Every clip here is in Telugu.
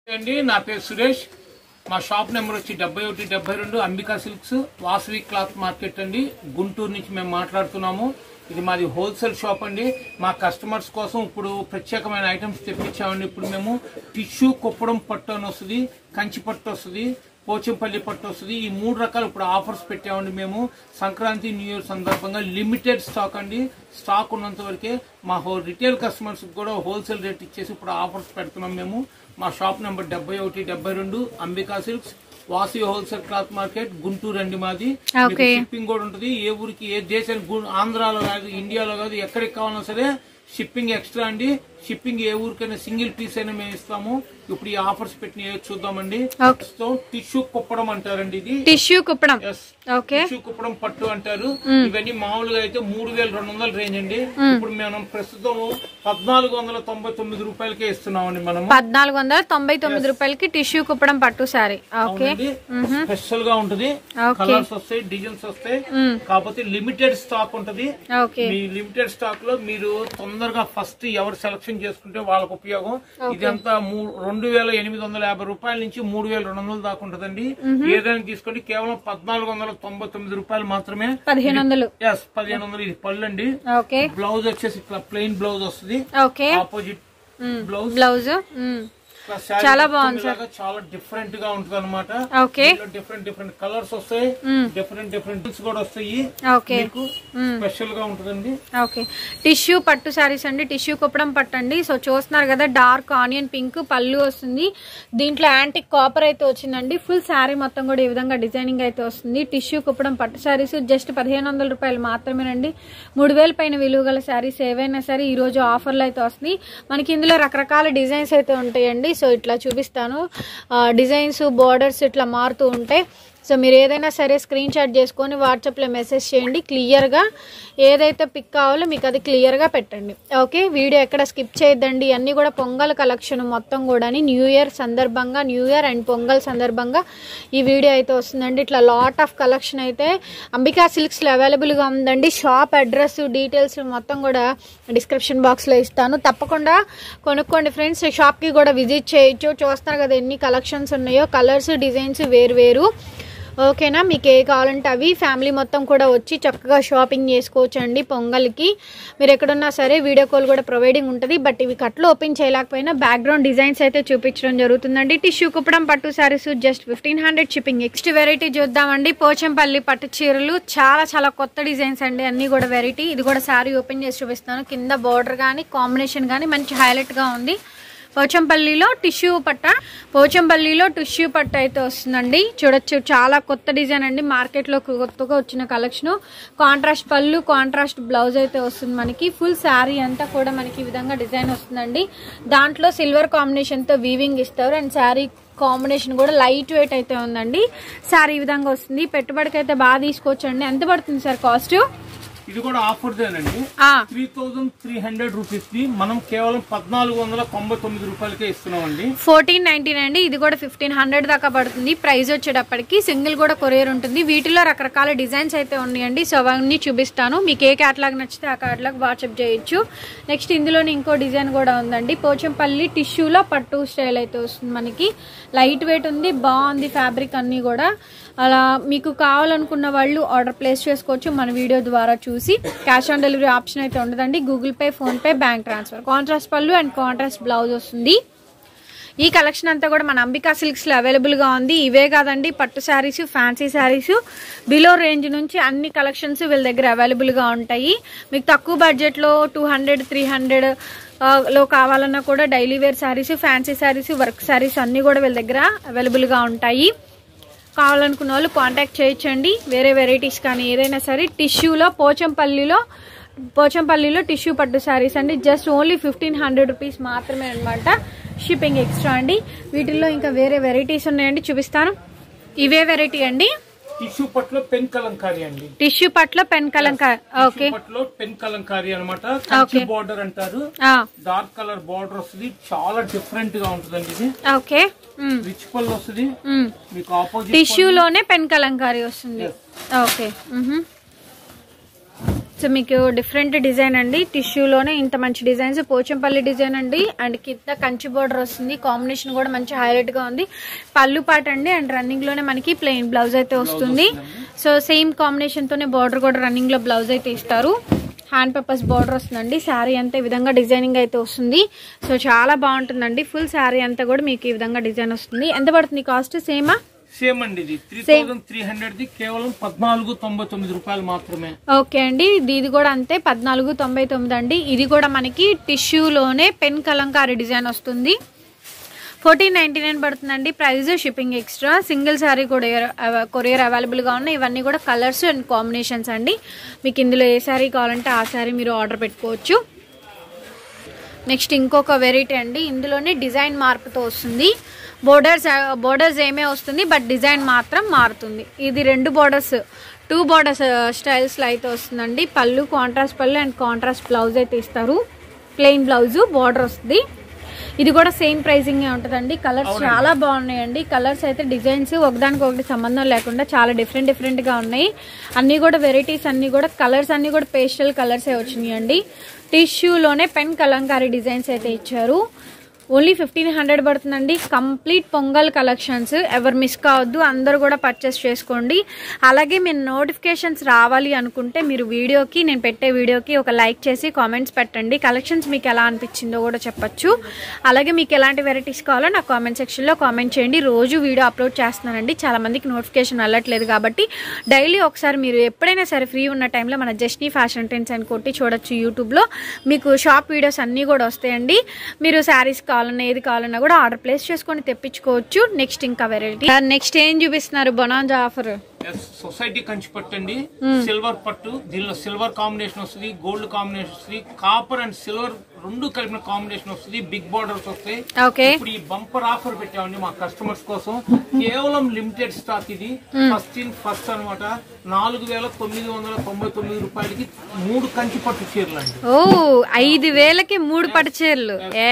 అండి నా పేరు సురేష్ మా షాప్ నెంబర్ వచ్చి డెబ్బై ఒకటి డెబ్బై రెండు Ambika silks Vasavi cloth market అండి గుంటూరు నుంచి మేము మాట్లాడుతున్నాము ఇది మాది హోల్సేల్ షాప్ అండి మా కస్టమర్స్ కోసం ఇప్పుడు ప్రత్యేకమైన ఐటమ్స్ తెప్పించామండి ఇప్పుడు మేము టిష్యూ కుప్పడం పట్టు అని వస్తుంది కంచి పట్టు వస్తుంది పోచంపల్లి పట్టు వస్తుంది ఈ మూడు రకాలు ఇప్పుడు ఆఫర్స్ పెట్టామండి మేము సంక్రాంతి న్యూ ఇయర్ సందర్భంగా లిమిటెడ్ స్టాక్ అండి స్టాక్ ఉన్నంత వరకే మా హో రిటైల్ కస్టమర్స్ కూడా హోల్సేల్ రేట్ ఇచ్చేసి ఇప్పుడు ఆఫర్స్ పెడుతున్నాం మేము మా షాప్ నెంబర్ డెబ్బై ఒకటి డెబ్బై రెండు అంబికా సిల్క్స్ వాసి హోల్సేల్ క్లాత్ మార్కెట్ గుంటూరు అండి మాది Okay. షిప్పింగ్ కూడా ఉంటుంది ఏ ఊరికి ఏ దేశానికి గు- ఆంధ్రాలో కాదు ఇండియాలో కాదు ఎక్కడికి కావాలన్నా సరే షిప్పింగ్ ఎక్స్ట్రా అండి షిప్పింగ్ ఏ ఊరికైనా సింగిల్ పీస్ అయినా మేము ఇస్తాము ఇప్పుడు ఈ ఆఫర్స్ పెట్టిన చూద్దామండి Okay. టిష్యూ కుప్పడం అంటారండి ఇది tissue Kuppadam Yes. Okay tissue Kuppadam పట్టు అంటారు ఇవన్నీ మామూలుగా అయితే మూడు వేల రెండు వందల రేంజ్ అండి ఇప్పుడు మనం ప్రస్తుతం పద్నాలుగు వందల తొంభై తొమ్మిది రూపాయలకే ఇస్తున్నామండి మనము పద్నాలుగు వందల తొంభై తొమ్మిది రూపాయలకి టిష్యూ కుప్పడం పట్టు సారీ ఓకే అవునండి స్పెషల్ గా ఉంటది Okay. కలర్స్ వస్తాయి డిజైన్స్ వస్తాయి కాకపోతే లిమిటెడ్ స్టాక్ ఉంటది ఓకే మీ లిమిటెడ్ స్టాక్ లో మీరు తొందరగా ఫస్ట్ ఎవరు సెలక్షన్ చేసుకుంటే వాళ్ళకి ఉపయోగం ఇదంతా మూ- రెండు వేల ఎనిమిది వందల యాభై రూపాయల నుంచి మూడు వేల రెండు వందల దాకా ఉంటదండి ఏదైనా తీసుకోండి కేవలం పద్నాలుగు వందల తొంభై తొమ్మిది రూపాయలు మాత్రమే పదిహేను వందలు ఎస్ పదిహేను వందలు ఇది పళ్ళు అండి ఓకే బ్లౌజ్ వచ్చేసి ఇట్లా ప్లెయిన్ బ్లౌజ్ వస్తుంది ఓకే ఆపోజిట్ బ్లౌజ్ బ్లౌజ్ ఇట్లా శారీ చాలా మొత్తం బాగుంది ఇలాగా చాలా డిఫరెంట్ గా ఉంటది అనమాట ఓకే డిఫరెంట్ డిఫరెంట్ కలర్స్ వస్తాయి డిఫరెంట్ డిఫరెంట్ కూడా వస్తాయి ఓకే మీకు స్పెషల్ గా ఉంటదండి ఓకే టిష్యూ పట్టు శారీస్ అండి టిష్యూ కుప్పడం పట్టు అండి సో చూస్తున్నారు కదా డార్క్ ఆనియన్ పింక్ పళ్ళు వస్తుంది దీంట్లో యాంటిక్ కాపర్ అయితే వచ్చిందండి ఫుల్ శారీ మొత్తం కూడా ఈ విధంగా డిజైనింగ్ అయితే వస్తుంది టిష్యూ కుప్పడం పట్టు శారీస్ జస్ట్ పదిహేను వందల రూపాయలు మాత్రమేనండి మూడు వేల పైన విలువ గల శారీస్ ఏవైనా సరే ఈ రోజు ఆఫర్లు అయితే వస్తుంది మనకి ఇందులో రకరకాల డిజైన్స్ అయితే ఉంటాయండి సో ఇట్లా చూపిస్తాను డిజైన్స్ బోర్డర్స్ ఇట్లా మారుతూ ఉంటాయి సో మీరు ఏదైనా సరే స్క్రీన్ షాట్ చేసుకొని వాట్సాప్లో మెసేజ్ చేయండి క్లియర్గా ఏదైతే పిక్ కావాలో మీకు అది క్లియర్గా పెట్టండి ఓకే వీడియో ఎక్కడ స్కిప్ చేయొద్దండి అన్నీ కూడా పొంగల్ కలెక్షన్ మొత్తం కూడా న్యూ ఇయర్ సందర్భంగా న్యూ ఇయర్ అండ్ పొంగల్ సందర్భంగా ఈ వీడియో అయితే వస్తుందండి ఇట్లా లాట్ ఆఫ్ కలెక్షన్ అయితే అంబికా సిల్క్స్లో అవైలబుల్గా ఉందండి షాప్ అడ్రస్ డీటెయిల్స్ మొత్తం కూడా డిస్క్రిప్షన్ బాక్స్లో ఇస్తాను తప్పకుండా కొనుక్కోండి ఫ్రెండ్స్ షాప్కి కూడా విజిట్ చేయొచ్చు చూస్తారు కదా ఎన్ని కలెక్షన్స్ ఉన్నాయో కలర్స్ డిజైన్స్ వేరు వేరు ఓకేనా మీకు ఏ కావాలంటే అవి ఫ్యామిలీ మొత్తం కూడా వచ్చి చక్కగా షాపింగ్ చేసుకోవచ్చు అండి పొంగల్కి మీరు ఎక్కడున్నా సరే వీడియో కాల్ కూడా ప్రొవైడింగ్ ఉంటుంది బట్ ఇవి కట్లు ఓపెన్ చేయలేకపోయినా బ్యాక్గ్రౌండ్ డిజైన్స్ అయితే చూపించడం జరుగుతుందండి టిష్యూ కుప్పడం పట్టు saris just fifteen hundred shipping next variety చూద్దామండి పోచంపల్లి పట్టు చీరలు చాలా చాలా కొత్త డిజైన్స్ అండి అన్ని కూడా వెరైటీ ఇది కూడా శారీ ఓపెన్ చేసి చూపిస్తాను కింద బార్డర్ కానీ కాంబినేషన్ కానీ మంచి హైలైట్గా ఉంది పోచంపల్లిలో టిష్యూ పట్ట పోచంపల్లిలో టిష్యూ పట్ట అయితే వస్తుందండి చూడొచ్చు చాలా కొత్త డిజైన్ అండి మార్కెట్లో కొత్తగా వచ్చిన collection contrast pallu contrast blouse అయితే వస్తుంది మనకి ఫుల్ శారీ అంతా కూడా మనకి ఈ విధంగా డిజైన్ వస్తుందండి దాంట్లో సిల్వర్ కాంబినేషన్తో వీవింగ్ ఇస్తారు అండ్ శారీ కాంబినేషన్ కూడా లైట్ వెయిట్ అయితే ఉందండి శారీ ఈ విధంగా వస్తుంది పెట్టుబడికి అయితే బాగా తీసుకోవచ్చండి ఎంత పడుతుంది సార్ కాస్ట్ ఇది కూడా ఆఫర్ దేనండి ఆ, three thousand three hundred rupees ది మనం కేవలం పద్నాలుగు వందల తొంభై తొమ్మిది రూపాయలకే ఇస్తున్నామండి ఫోర్టీన్ నైన్టీన్ అండి ఇది కూడా ఫిఫ్టీన్ హండ్రెడ్ దాకా పడుతుంది ప్రైస్ వచ్చేటప్పటికి సింగిల్ కూడా కొరియర్ ఉంటుంది వీటిలో రకరకాల డిజైన్స్ అయితే ఉన్నాయండి సో అవన్నీ చూపిస్తాను మీకు ఏ క్యాటలాగ్ నచ్చితే ఆ క్యాటలాగ్ వాట్సాప్ చేయొచ్చు నెక్స్ట్ ఇందులోనే ఇంకో డిజైన్ కూడా ఉందండి పోచంపల్లి టిష్యూలో పట్టు స్టైల్ అయితే వస్తుంది మనకి లైట్ వెయిట్ ఉంది బాగుంది ఫ్యాబ్రిక్ అన్నీ కూడా అలా మీకు కావాలనుకున్న వాళ్ళు ఆర్డర్ ప్లేస్ చేసుకోవచ్చు మన వీడియో ద్వారా చూసి క్యాష్ ఆన్ డెలివరీ ఆప్షన్ అయితే ఉండదండి Google Pay PhonePe bank transfer contrast pallu and contrast blouse వస్తుంది ఈ కలెక్షన్ అంతా కూడా మన అంబికా సిల్క్స్లో అవైలబుల్గా ఉంది ఇవే కాదండి పట్టు saris fancy saris below range నుంచి అన్ని కలెక్షన్స్ వీళ్ళ దగ్గర అవైలబుల్గా ఉంటాయి మీకు తక్కువ బడ్జెట్లో టూ హండ్రెడ్ త్రీ హండ్రెడ్ లో కావాలన్నా కూడా daily wear saris fancy saris work saris అన్నీ కూడా వీళ్ళ దగ్గర అవైలబుల్గా ఉంటాయి కావాలనుకున్న వాళ్ళు కాంటాక్ట్ చేయొచ్చండి వేరే వెరైటీస్ కానీ ఏదైనా సరే టిష్యూలో పోచంపల్లిలో పోచంపల్లిలో టిష్యూ పట్టు శారీస్ అండి just only fifteen hundred rupees మాత్రమే అనమాట షిప్పింగ్ ఎక్స్ట్రా అండి వీటిల్లో ఇంకా వేరే వెరైటీస్ ఉన్నాయండి చూపిస్తాను ఇవే వెరైటీ అండి టిష్యూ పట్లో పెన్ కలంకారీ అండి టిష్యూ పట్ల పెన్ కలంకా ఓకే పట్లో పెన్ కలంకారీ అనమాట కంచి బార్డర్ అంటారు డార్క్ కలర్ బార్డర్ వస్తుంది చాలా డిఫరెంట్ గా ఉంటుందండి ఇది ఓకే రిచ్ పళ్ళు వస్తుంది మీకు ఆపోజిట్ టిష్యూలోనే పెన్ కలంకారీ వస్తుంది ఓకే మ్హూ. సో మీకు డిఫరెంట్ డిజైన్ అండి టిష్యూలోనే ఇంత మంచి డిజైన్స్ పోచంపల్లి డిజైన్ అండి అండ్ కింద కంచి బోర్డర్ వస్తుంది కాంబినేషన్ కూడా మంచి హైలైట్ గా ఉంది పళ్ళు పాట అండి అండ్ రన్నింగ్ లోనే మనకి ప్లెయిన్ బ్లౌజ్ అయితే వస్తుంది సో సేమ్ కాంబినేషన్ తోనే బార్డర్ కూడా రన్నింగ్ లో బ్లౌజ్ అయితే ఇస్తారు హ్యాండ్ పేపర్స్ బార్డర్ వస్తుందండి శారీ అంతా ఈ విధంగా డిజైనింగ్ అయితే వస్తుంది సో చాలా బాగుంటుందండి ఫుల్ శారీ అంతా కూడా మీకు ఈ విధంగా డిజైన్ వస్తుంది ఎంత పడుతుంది కాస్ట్ సేమా సేమ్ అండి ఇది త్రీ థౌసండ్ త్రీ హండ్రెడ్ ది కేవలం పద్నాలుగు తొంభై తొమ్మిది రూపాయలు మాత్రమే ఓకే అండి ఇది ఇది కూడా అంతే పద్నాలుగు తొంభై తొమ్మిది అండి ఇది కూడా మనకి టిష్యూలోనే పెన్ కలంకారీ డిజైన్ వస్తుంది ఫోర్టీన్ నైన్టీ నైన్ పడుతుందండి price shipping extra single sari courier courier అవైలబుల్గా ఉన్నాయి ఇవన్నీ కూడా కలర్స్ అండ్ కాంబినేషన్స్ అండి మీకు ఇందులో ఏ శారీ కావాలంటే ఆ శారీ మీరు ఆర్డర్ పెట్టుకోవచ్చు నెక్స్ట్ ఇంకొక వెరైటీ అండి ఇందులోనే డిజైన్ మార్పుతో వస్తుంది బోర్డర్స్ బోర్డర్స్ ఏమే వస్తుంది బట్ డిజైన్ మాత్రం మారుతుంది ఇది రెండు బోర్డర్స్ టూ బోర్డర్స్ స్టైల్స్లో అయితే వస్తుందండి పళ్ళు contrast pallu and contrast blouse అయితే ఇస్తారు ప్లెయిన్ బ్లౌజ్ బార్డర్ వస్తుంది ఇది కూడా సేమ్ ప్రైసింగ్ ఉంటుందండి కలర్స్ చాలా బాగున్నాయండి కలర్స్ అయితే డిజైన్స్ ఒకదానికి ఒకటి సంబంధం లేకుండా చాలా డిఫరెంట్ డిఫరెంట్ గా ఉన్నాయి అన్ని కూడా వెరైటీస్ అన్ని కూడా కలర్స్ అన్ని కూడా పేస్టల్ కలర్స్ వచ్చినాయండి టిష్యూలోనే పెన్ కలంకారీ డిజైన్స్ అయితే ఇచ్చారు ఓన్లీ ఫిఫ్టీన్ హండ్రెడ్ పడుతుందండి కంప్లీట్ పొంగల్ కలెక్షన్స్ ఎవరు మిస్ కావద్దు అందరూ కూడా పర్చేస్ చేసుకోండి అలాగే మీరు నోటిఫికేషన్స్ రావాలి అనుకుంటే మీరు వీడియోకి నేను పెట్టే వీడియోకి ఒక లైక్ చేసి కామెంట్స్ పెట్టండి కలెక్షన్స్ మీకు ఎలా అనిపించిందో కూడా చెప్పొచ్చు అలాగే మీకు ఎలాంటి వెరైటీస్ కావాలో నాకు కామెంట్ సెక్షన్లో కామెంట్ చేయండి రోజు వీడియో అప్లోడ్ చేస్తున్నానండి చాలా మందికి నోటిఫికేషన్ వెళ్ళట్లేదు కాబట్టి డైలీ ఒకసారి మీరు ఎప్పుడైనా సరే ఫ్రీ ఉన్న టైంలో మన జస్నీ ఫ్యాషన్ ట్రెండ్స్ అని కొట్టి చూడొచ్చు యూట్యూబ్లో మీకు షాప్ వీడియోస్ అన్నీ కూడా వస్తాయండి మీరు శారీస్ కావాలన్నా ఏది కావాలన్నా కూడా ఆర్డర్ ప్లేస్ చేసుకొని తెప్పించుకోవచ్చు నెక్స్ట్ ఇంకా వెరైటీ నెక్స్ట్ ఏం చూపిస్తున్నారు బొనాంజా ఆఫర్ సొసైటీ కంచి పట్టు అండి సిల్వర్ పట్టు దీనిలో సిల్వర్ కాంబినేషన్ వస్తుంది గోల్డ్ కాంబినేషన్ వస్తుంది కాపర్ అండ్ సిల్వర్ రెండు కలిపిన కాంబినేషన్ వస్తుంది బిగ్ బార్డర్స్ వస్తాయి ఓకే ఇప్పుడు ఈ బంపర్ ఆఫర్ పెట్టామండి మా కస్టమర్స్ కోసం కేవలం లిమిటెడ్ స్టాక్ ఇది ఫస్ట్ ఇన్ ఫస్ట్ అన్నమాట నాలుగు వేల తొమ్మిది వందల తొంభై తొమ్మిది రూపాయలకి మూడు కంచి పట్టు చీరలు అండి ఓ ఐదు వేలకి మూడు పట్టు చీరలు ఏ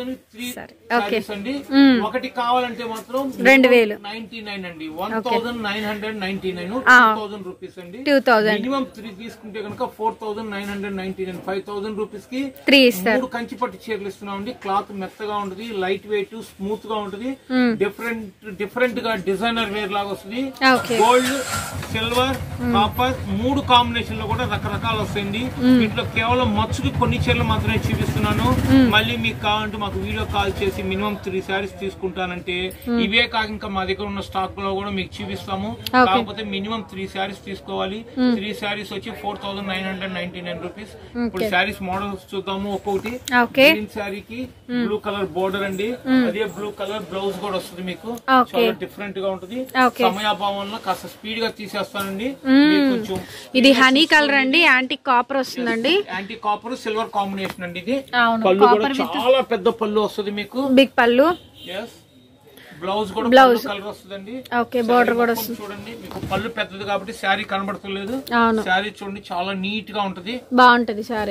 సరే ఓకే అండి ఒకటి కావాలంటే మాత్రం రెండు వేలు. నైన్టీ నైన్ అండి one thousand nine hundred ninety nine two thousand rupees అండి టూ థౌజండ్ మినిమం త్రీ తీసుకుంటే కనుక four thousand nine hundred ninety nine five thousand rupees కి త్రీ ఇస్తారు మూడు కంచి పట్టు చీరలు ఇస్తున్నాం అండి క్లాత్ మెత్తగా ఉంటుంది లైట్ వెయిట్ స్మూత్ గా ఉంటుంది డిఫరెంట్ డిఫరెంట్ గా డిజైనర్ వేర్ లాగా వస్తుంది ఓకే గోల్డ్ సిల్వర్ కాపర్ మూడు కాంబినేషన్ లో కూడా రకరకాలు వస్తాయండి వీటిలో కేవలం మచ్చుకి కొన్ని చీరలు మాత్రమే చూపిస్తున్నాను మళ్ళీ మీకు కావాలంటే మాకు వీడియో కాల్ చేసి మినిమం త్రీ శారీస్ తీసుకుంటానంటే ఇవే కాక ఇంకా మా దగ్గర ఉన్న స్టాక్ లో కూడా మీకు చూపిస్తాము కాకపోతే మినిమం త్రీ శారీస్ తీసుకోవాలి త్రీ శారీస్ వచ్చి four thousand nine hundred ninety nine rupees ఇప్పుడు శారీస్ మోడల్స్ చూద్దాము ఒక్కొక్కటి ఓకే గ్రీన్ శారీకి బ్లూ కలర్ బోర్డర్ అండి అదే బ్లూ కలర్ బ్లౌజ్ కూడా వస్తుంది మీకు ఓకే. చాలా డిఫరెంట్ గా ఉంటుంది ఓకే. సమయాభావంలో కాస్త స్పీడ్ గా తీసేస్తానండి మీరు కొంచెం ఇది హనీ కలర్ అండి యాంటిక్ కాపర్ వస్తుందండి యాంటీ కాపర్ సిల్వర్ కాంబినేషన్ అండి ఇది అవును పళ్ళు కూడా చాలా పెద్ద పళ్ళు వస్తుంది మీకు బిగ్ పళ్ళు ఎస్ బ్లౌజ్ కూడా Blouse. కలర్ వస్తుందండి ఓకే బార్డర్ కూడా మొత్తం చూడండి మీకు పళ్ళు పెద్దది కాబట్టి శారీ కనబడతలేదు అవును శారీ చూడండి చాలా నీట్ గా ఉంటది బాగుంటది సారీ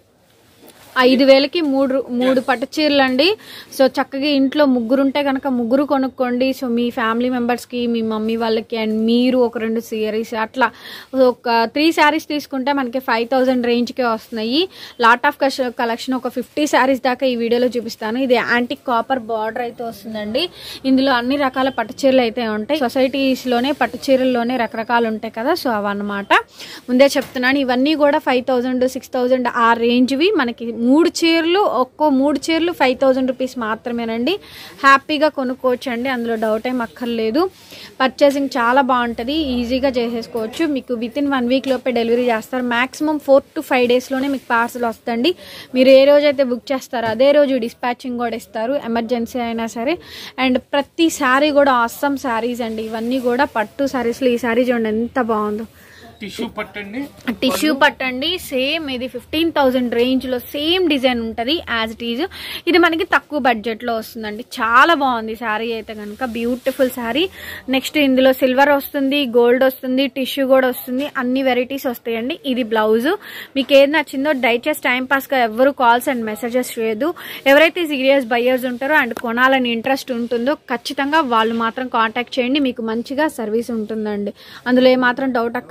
ఐదు వేలకి మూడు మూడు పట్టు చీరలు అండి సో చక్కగా ఇంట్లో ముగ్గురు ఉంటే కనుక ముగ్గురు కొనుక్కోండి సో మీ ఫ్యామిలీ మెంబర్స్కి మీ మమ్మీ వాళ్ళకి అండ్ మీరు ఒక రెండు శారీస్ అట్లా ఒక త్రీ శారీస్ తీసుకుంటే మనకి ఫైవ్ థౌజండ్ రేంజ్కే వస్తున్నాయి లాట్ ఆఫ్ కలెక్షన్ ఒక ఫిఫ్టీ శారీస్ దాకా ఈ వీడియోలో చూపిస్తాను ఇది యాంటిక్ కాపర్ బార్డర్ అయితే వస్తుందండి ఇందులో అన్ని రకాల పట్టు చీరలు అయితే ఉంటాయి సొసైటీస్లోనే పట్టు చీరల్లోనే రకరకాలు ఉంటాయి కదా సో అవన్నమాట ముందే చెప్తున్నాను ఇవన్నీ కూడా ఫైవ్ థౌజండ్ సిక్స్ థౌజండ్ ఆ రేంజ్వి మనకి మూడు చీరలు ఒక్కో మూడు చీరలు ఫైవ్ థౌజండ్ రూపీస్ మాత్రమేనండి హ్యాపీగా కొనుక్కోవచ్చు అండి అందులో డౌట్ ఏం అక్కర్లేదు పర్చేసింగ్ చాలా బాగుంటుంది ఈజీగా చేసేసుకోవచ్చు మీకు విత్ ఇన్ వన్ వీక్ లోపే డెలివరీ చేస్తారు మాక్సిమం ఫోర్ టు ఫైవ్ డేస్లోనే మీకు పార్సల్ వస్తుంది మీరు ఏ రోజు అయితే బుక్ చేస్తారో అదే రోజు డిస్పాచింగ్ కూడా ఇస్తారు ఎమర్జెన్సీ అయినా సరే అండ్ ప్రతి శారీ కూడా అస్సం శారీస్ అండి ఇవన్నీ కూడా పట్టు శారీస్లో ఈ శారీ చూడండి ఎంత బాగుందో టిష్యూ పట్టండి టిష్యూ పట్టండి సేమ్ ఇది ఫిఫ్టీన్ థౌజండ్ రేంజ్ లో సేమ్ డిజైన్ ఉంటది యాజ్ ఇట్ ఈజ్ ఇది మనకి తక్కువ బడ్జెట్ లో వస్తుందండి చాలా బాగుంది శారీ అయితే కనుక బ్యూటిఫుల్ శారీ నెక్స్ట్ ఇందులో సిల్వర్ వస్తుంది గోల్డ్ వస్తుంది టిష్యూ కూడా వస్తుంది అన్ని వెరైటీస్ వస్తాయండి ఇది బ్లౌజ్ మీకు ఏది నచ్చిందో దయచేసి టైం పాస్ గా ఎవరు కాల్స్ అండ్ మెసేజెస్ చేయదు ఎవరైతే సీరియస్ బయ్యర్స్ ఉంటారో అండ్ కొనాలని ఇంట్రెస్ట్ ఉంటుందో ఖచ్చితంగా వాళ్ళు మాత్రం కాంటాక్ట్ చేయండి మీకు మంచిగా సర్వీస్ ఉంటుందండి అందులో ఏమాత్రం డౌట్ అక్కర్లేదు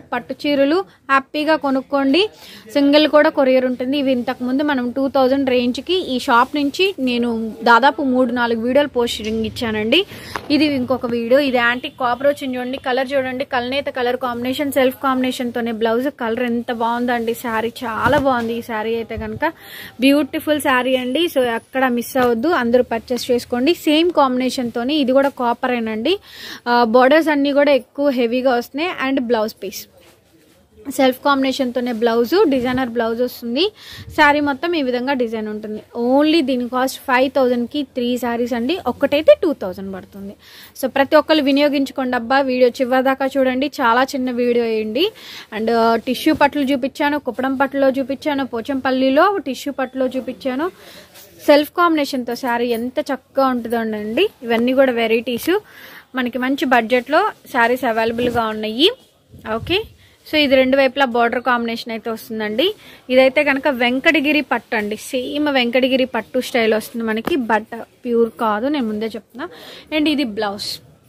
పట్టు చీరలు హ్యాపీగా కొనుక్కోండి సింగిల్ కూడా కొరియర్ ఉంటుంది ఇవి ఇంతకుముందు మనం టూ థౌజండ్ రేంజ్కి ఈ షాప్ నుంచి నేను దాదాపు మూడు నాలుగు వీడియోలు పోస్టింగ్ ఇచ్చానండి ఇది ఇంకొక వీడియో ఇది యాంటిక్ కాపర్ వచ్చింది చూడండి కలర్ చూడండి కల్నేత కలర్ కాంబినేషన్ సెల్ఫ్ కాంబినేషన్తోనే బ్లౌజ్ కలర్ ఎంత బాగుందండి శారీ చాలా బాగుంది ఈ శారీ అయితే కనుక బ్యూటిఫుల్ శారీ అండి సో ఎక్కడ మిస్ అవ్వద్దు అందరూ పర్చేస్ చేసుకోండి సేమ్ కాంబినేషన్తోని ఇది కూడా కాపర్ ఏనండి బార్డర్స్ అన్నీ కూడా ఎక్కువ హెవీగా వస్తున్నాయి అండ్ బ్లౌజ్ పీస్ సెల్ఫ్ కాంబినేషన్తోనే బ్లౌజు డిజైనర్ బ్లౌజ్ వస్తుంది శారీ మొత్తం ఈ విధంగా డిజైన్ ఉంటుంది ఓన్లీ దీని కాస్ట్ ఫైవ్ థౌజండ్కి త్రీ శారీస్ అండి ఒక్కటైతే టూ థౌజండ్ పడుతుంది సో ప్రతి ఒక్కరు వినియోగించుకోండి అబ్బా వీడియో చివరిదాకా చూడండి చాలా చిన్న వీడియో వేయండి అండ్ టిష్యూ పట్లు చూపించాను కుప్పడం పట్టులో చూపించాను పోచంపల్లిలో టిష్యూ పట్టులో చూపించాను సెల్ఫ్ కాంబినేషన్తో శారీ ఎంత చక్కగా ఉంటుందండి ఇవన్నీ కూడా వెరైటీస్ మనకి మంచి బడ్జెట్లో శారీస్ అవైలబుల్గా ఉన్నాయి ఓకే సో ఇది రెండు వైపులా బార్డర్ కాంబినేషన్ అయితే వస్తుందండి ఇదైతే కనుక వెంకటగిరి పట్టు అండి సేమ్ వెంకటగిరి పట్టు స్టైల్ వస్తుంది మనకి బట్ ప్యూర్ కాదు నేను ముందే చెప్తున్నా అండ్ ఇది బ్లౌజ్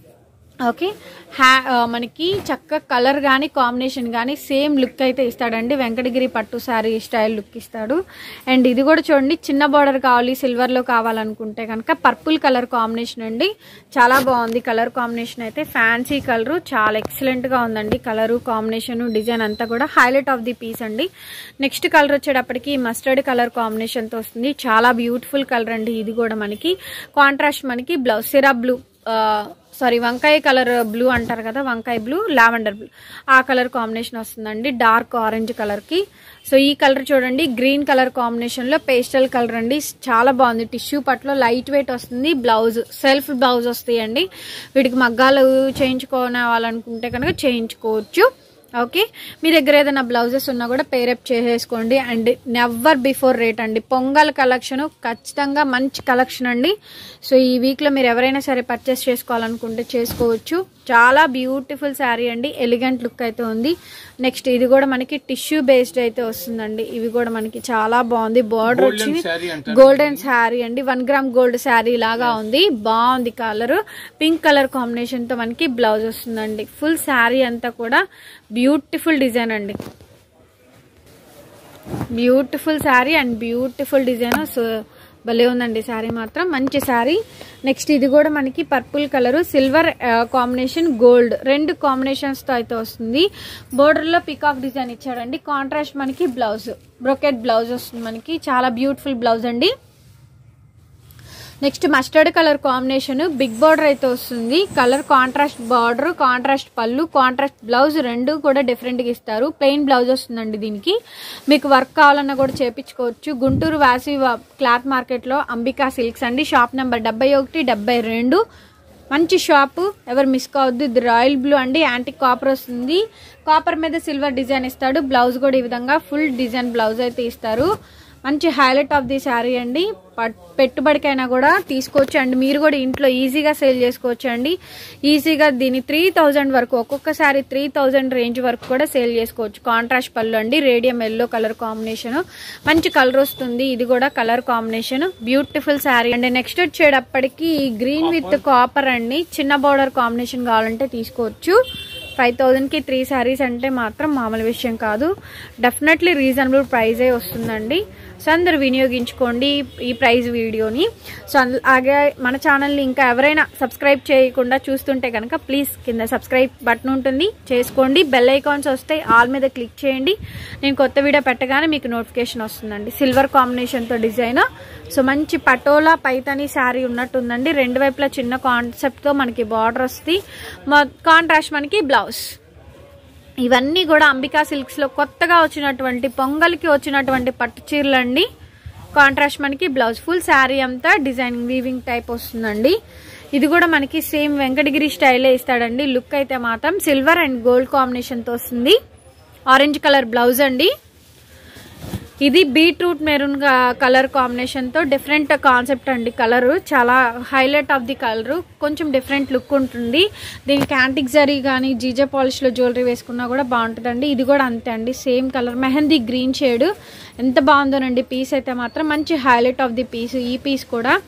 ఓకే హ్యా ఆ, మనకి చక్క కలర్ కానీ కాంబినేషన్ కానీ సేమ్ లుక్ అయితే ఇస్తాడండి వెంకటగిరి పట్టు శారీ స్టైల్ లుక్ ఇస్తాడు అండ్ ఇది కూడా చూడండి చిన్న బార్డర్ కావాలి సిల్వర్లో కావాలనుకుంటే కనుక పర్పుల్ కలర్ కాంబినేషన్ అండి చాలా బాగుంది కలర్ కాంబినేషన్ అయితే ఫ్యాన్సీ కలర్ చాలా ఎక్సలెంట్గా ఉందండి కలరు కాంబినేషన్ డిజైన్ అంతా కూడా హైలైట్ ఆఫ్ ది పీస్ అండి నెక్స్ట్ కలర్ వచ్చేటప్పటికి మస్టర్డ్ కలర్ కాంబినేషన్తో వస్తుంది చాలా బ్యూటిఫుల్ కలర్ అండి ఇది కూడా మనకి కాంట్రాస్ట్ మనకి బ్లౌజ్ సిరా బ్లూ సారీ వంకాయ కలర్ బ్లూ అంటారు కదా వంకాయ బ్లూ లావెండర్ బ్లూ ఆ కలర్ కాంబినేషన్ వస్తుందండి డార్క్ ఆరెంజ్ కలర్కి సో ఈ కలర్ చూడండి గ్రీన్ కలర్ కాంబినేషన్లో పేస్టల్ కలర్ అండి చాలా బాగుంది టిష్యూ పట్లో లైట్ వెయిట్ వస్తుంది బ్లౌజ్ సెల్ఫ్ బ్లౌజ్ వస్తాయండి వీటికి మగ్గాలు చేయించుకోనే వాళ్ళనుకుంటే కనుక చేయించుకోవచ్చు ఓకే మీ దగ్గర ఏదైనా బ్లౌజెస్ ఉన్నా కూడా పేరప్ చేసేసుకోండి అండ్ నెవర్ బిఫోర్ రేట్ అండి పొంగల్ కలెక్షన్ ఖచ్చితంగా మంచి కలెక్షన్ అండి సో ఈ వీక్లో మీరు ఎవరైనా సరే పర్చేస్ చేసుకోవాలనుకుంటే చేసుకోవచ్చు చాలా బ్యూటిఫుల్ శారీ అండి ఎలిగెంట్ లుక్ అయితే ఉంది నెక్స్ట్ ఇది కూడా మనకి టిష్యూ బేస్డ్ అయితే వస్తుందండి ఇవి కూడా మనకి చాలా బాగుంది బార్డర్ Golden వచ్చి saree అంటారు. గోల్డెన్ శారీ అండి వన్ గ్రామ్ గోల్డ్ శారీ లాగా ఉంది బాగుంది కలర్ పింక్ కలర్ కాంబినేషన్ తో మనకి బ్లౌజ్ వస్తుందండి ఫుల్ శారీ అంతా కూడా బ్యూటిఫుల్ డిజైన్ అండి beautiful sari and beautiful design so భలే ఉందండి శారీ మాత్రం మంచి శారీ నెక్స్ట్ ఇది కూడా మనకి purple colour silver combination gold రెండు కాంబినేషన్స్తో అయితే వస్తుంది బోర్డర్లో పికాక్ డిజైన్ ఇచ్చాడండి కాంట్రాస్ట్ మనకి బ్లౌజ్ బ్రొకెట్ బ్లౌజ్ వస్తుంది మనకి చాలా బ్యూటిఫుల్ బ్లౌజ్ అండి next mustard colour combination big border అయితే వస్తుంది colour contrast border contrast pallu contrast blouse రెండు కూడా డిఫరెంట్గా ఇస్తారు ప్లెయిన్ బ్లౌజ్ వస్తుందండి దీనికి మీకు వర్క్ కావాలన్నా కూడా చేపించుకోవచ్చు గుంటూరు వాసి క్లాత్ మార్కెట్లో అంబికా సిల్క్స్ అండి షాప్ నెంబర్ డెబ్బై ఒకటి డెబ్బై రెండు మంచి షాపు ఎవరు మిస్ కావద్దు ఇది రాయల్ బ్లూ అండి యాంటిక్ కాపర్ వస్తుంది కాపర్ మీద సిల్వర్ డిజైన్ ఇస్తాడు బ్లౌజ్ కూడా ఈ విధంగా ఫుల్ డిజైన్ బ్లౌజ్ అయితే ఇస్తారు మంచి హైలైట్ ఆఫ్ ది శారీ అండి పట్- పెట్టుబడికైనా కూడా తీసుకోవచ్చు అండ్ మీరు కూడా ఇంట్లో ఈజీగా సేల్ చేసుకోవచ్చు అండి ఈజీగా దీని త్రీ థౌజండ్ వరకు ఒక్కొక్క శారీ త్రీ థౌజండ్ రేంజ్ వరకు కూడా సేల్ చేసుకోవచ్చు కాంట్రాస్ట్ పళ్ళు అండి రేడియం ఎల్లో కలర్ కాంబినేషన్ మంచి కలర్ వస్తుంది ఇది కూడా colour combination beautiful sari and next వచ్చేటప్పటికి గ్రీన్ విత్ కాపర్ అండి చిన్న బార్డర్ కాంబినేషన్ కావాలంటే తీసుకోవచ్చు ఫైవ్ థౌజండ్కి త్రీ శారీస్ అంటే మాత్రం మామూలు విషయం కాదు డెఫినెట్లీ రీజనబుల్ ప్రైజే వస్తుందండి సో అందరు వినియోగించుకోండి ఈ ప్రైజ్ వీడియోని సో అలాగే మన ఛానల్ని ఇంకా ఎవరైనా సబ్స్క్రైబ్ చేయకుండా చూస్తుంటే కనుక ప్లీజ్ కింద సబ్స్క్రైబ్ బటన్ ఉంటుంది చేసుకోండి బెల్ ఐకాన్స్ వస్తాయి ఆల్ మీద క్లిక్ చేయండి నేను కొత్త వీడియో పెట్టగానే మీకు నోటిఫికేషన్ వస్తుందండి సిల్వర్ కాంబినేషన్తో డిజైన్ సో మంచి పటోలా పైతని శారీ ఉన్నట్టుందండి రెండు వైపులా చిన్న కాన్సెప్ట్తో మనకి బార్డర్ వస్తుంది కాంట్రాస్ట్ మనకి బ్లౌజ్ ఇవన్నీ కూడా అంబికా సిల్క్స్లో కొత్తగా వచ్చినటువంటి పొంగల్కి వచ్చినటువంటి పట్టు చీరలు అండి కాంట్రాస్ట్ మనకి బ్లౌజ్ ఫుల్ శారీ అంతా డిజైన్ వీవింగ్ టైప్ వస్తుందండి ఇది కూడా మనకి సేమ్ వెంకటగిరి స్టైలే ఇస్తాడండి లుక్ అయితే మాత్రం సిల్వర్ అండ్ గోల్డ్ కాంబినేషన్తో వస్తుంది ఆరెంజ్ కలర్ బ్లౌజ్ అండి ఇది బీట్రూట్ మెరూన్ కలర్ కాంబినేషన్ తో డిఫరెంట్ కాన్సెప్ట్ అండి కలర్ చాలా హైలైట్ ఆఫ్ ది కలర్ కొంచెం డిఫరెంట్ లుక్ ఉంటుంది దీనికి యాంటిక్ జరీ కానీ జీజే పాలిష్ లో జ్యువెలరీ వేసుకున్నా కూడా బాగుంటుందండి ఇది కూడా అంతే అండి same colour mehndi green shade ఎంత బాగుందోనండి పీస్ అయితే మాత్రం మంచి హైలైట్ ఆఫ్ ది పీస్ ఈ పీస్ కూడా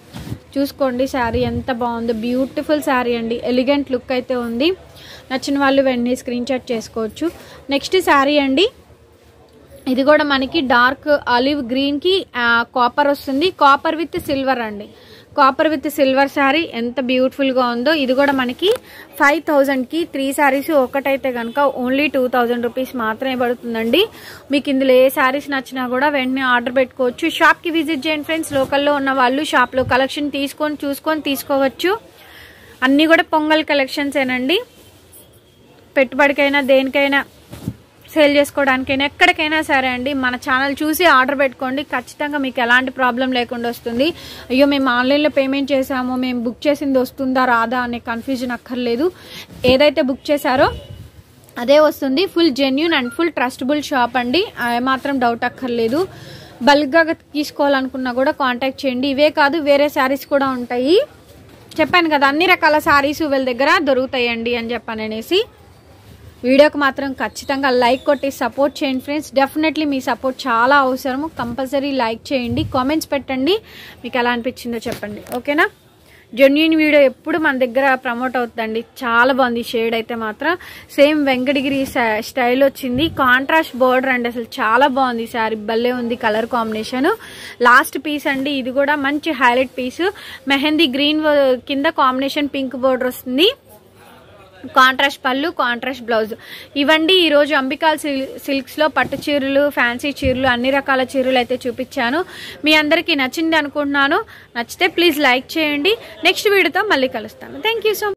చూసుకోండి శారీ ఎంత బాగుందో బ్యూటిఫుల్ శారీ అండి ఎలిగెంట్ లుక్ అయితే ఉంది నచ్చిన వాళ్ళు వెంటనే స్క్రీన్ షాట్ చేసుకోవచ్చు నెక్స్ట్ శారీ అండి ఇది కూడా మనకి డార్క్ ఆలివ్ గ్రీన్కి కాపర్ వస్తుంది కాపర్ విత్ సిల్వర్ అండి కాపర్ విత్ సిల్వర్ శారీ ఎంత బ్యూటిఫుల్గా ఉందో ఇది కూడా మనకి ఫైవ్ థౌజండ్కి త్రీ శారీస్ ఒకటైతే కనుక ఓన్లీ టూ థౌజండ్ రూపీస్ మాత్రమే పడుతుందండి మీకు ఇందులో ఏ శారీస్ నచ్చినా కూడా వెంటనే ఆర్డర్ పెట్టుకోవచ్చు షాప్కి విజిట్ చేయండి ఫ్రెండ్స్ లోకల్లో ఉన్న వాళ్ళు షాప్లో కలెక్షన్ తీసుకొని చూసుకొని తీసుకోవచ్చు అన్నీ కూడా పొంగల్ కలెక్షన్స్ ఏనండి పెట్టుబడికైనా దేనికైనా సేల్ చేసుకోవడానికైనా ఎక్కడికైనా సరే అండి మన ఛానల్ చూసి ఆర్డర్ పెట్టుకోండి ఖచ్చితంగా మీకు ఎలాంటి ప్రాబ్లం లేకుండా వస్తుంది అయ్యో మేము ఆన్లైన్లో పేమెంట్ చేసాము మేము బుక్ చేసింది వస్తుందా రాదా అనే కన్ఫ్యూజన్ అక్కర్లేదు ఏదైతే బుక్ చేశారో అదే వస్తుంది full genuine and full trustable shop అండి మాత్రం డౌట్ అక్కర్లేదు బల్క్గా తీసుకోవాలనుకున్నా కూడా కాంటాక్ట్ చేయండి ఇవే కాదు వేరే శారీస్ కూడా ఉంటాయి చెప్పాను కదా అన్ని రకాల శారీస్ వీళ్ళ దగ్గర దొరుకుతాయండి అని చెప్పాను అనేసి వీడియోకి మాత్రం ఖచ్చితంగా లైక్ కొట్టి సపోర్ట్ చేయండి ఫ్రెండ్స్ డెఫినెట్లీ మీ సపోర్ట్ చాలా అవసరము కంపల్సరీ లైక్ చేయండి కామెంట్స్ పెట్టండి మీకు ఎలా అనిపించిందో చెప్పండి ఓకేనా జెన్యున్ వీడియో ఎప్పుడు మన దగ్గర ప్రమోట్ అవుతుందండి చాలా బాగుంది షేడ్ అయితే మాత్రం సేమ్ వెంకటగిరి స్టైల్ వచ్చింది కాంట్రాస్ట్ బోర్డర్ అండి అసలు చాలా బాగుంది శారీ భలే ఉంది కలర్ కాంబినేషన్ లాస్ట్ పీస్ అండి ఇది కూడా మంచి హైలైట్ పీస్ మెహందీ గ్రీన్ కింద కాంబినేషన్ పింక్ బోర్డర్ వస్తుంది కాంట్రాస్ట్ పళ్ళు కాంట్రాస్ట్ బ్లౌజ్ ఇవండి ఈరోజు అంబికాల్ సిల్ సిల్క్స్లో పట్టు చీరలు ఫ్యాన్సీ చీరలు అన్ని రకాల చీరలు అయితే చూపించాను మీ అందరికీ నచ్చింది అనుకుంటున్నాను నచ్చితే ప్లీజ్ లైక్ చేయండి నెక్స్ట్ వీడియోతో మళ్ళీ కలుస్తాను థ్యాంక్ యూ సో